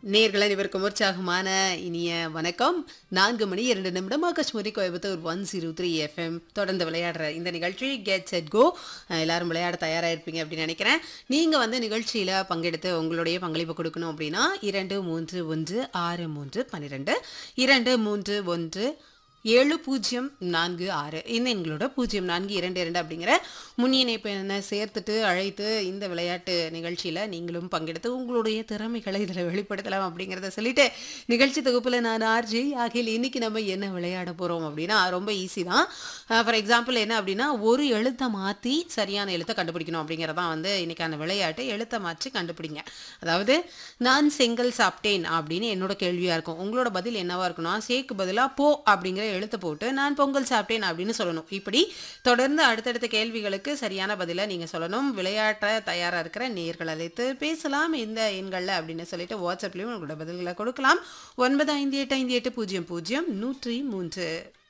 நேர்கள் அனைவருக்கும் உற்சாகமான இனிய வணக்கம் நான்கு மணி இரண்டு நிமிடம் ஆகாஷ்மதி Coimbatore one zero three FM தொடர்ந்து விளையாடுற இந்த நிகழ்ச்சி கெட் செட் கோ எல்லாரும் விளையாட தயாராக இருப்பீங்க அப்படின்னு நினைக்கிறேன் நீங்கள் வந்து நிகழ்ச்சியில் பங்கெடுத்து உங்களுடைய பங்களிப்பு கொடுக்கணும் அப்படின்னா இரண்டு மூன்று ஒன்று ஆறு மூன்று பன்னிரெண்டு இரண்டு மூன்று ஒன்று ஏழு பூஜ்ஜியம் நான்கு ஆறு இந்த எங்களோட பூஜ்ஜியம் நான்கு இரண்டு இரண்டு அப்படிங்கிற முன் இணைப்பு என்ன சேர்த்துட்டு அழைத்து இந்த விளையாட்டு நிகழ்ச்சியில் நீங்களும் பங்கெடுத்து உங்களுடைய திறமைகளை இதில் வெளிப்படுத்தலாம் அப்படிங்கிறத சொல்லிட்டு நிகழ்ச்சி தொகுப்பில் நான் ஆர்ஜி ஆகியில் இன்னைக்கு நம்ம என்ன விளையாட போகிறோம் அப்படின்னா ரொம்ப ஈஸி தான் ஃபார் எக்ஸாம்பிள் என்ன அப்படின்னா ஒரு எழுத்தை மாற்றி சரியான எழுத்தை கண்டுபிடிக்கணும் அப்படிங்கிறதான் வந்து இன்னைக்கான விளையாட்டு எழுத்தை மாற்றி கண்டுபிடிங்க அதாவது நான் செங்கல் சாப்பிட்டேன் அப்படின்னு என்னோட கேள்வியாக இருக்கும் உங்களோட பதில் என்னவா இருக்குன்னா சேக்கு பதிலாக போ அப்படிங்கிற எழுத்தை போட்டு நான் பொங்கல் சாப்பிட்டேன் அப்படின்னு சொல்லணும் இப்படி தொடர்ந்து அடுத்தடுத்த கேள்விகளுக்கு சரியான பதிலை நீங்கள் சொல்லணும் விளையாட்ட தயாராக இருக்கிற நேர்கள் அழைத்து பேசலாம் இந்த எண்களில் அப்படின்னு சொல்லிட்டு வாட்ஸ்அப்லேயும் உங்களோட பதில்களை கொடுக்கலாம் ஒன்பது ஐந்து எட்டு ஐந்து எட்டு பூஜ்ஜியம் பூஜ்ஜியம் நூற்றி மூன்று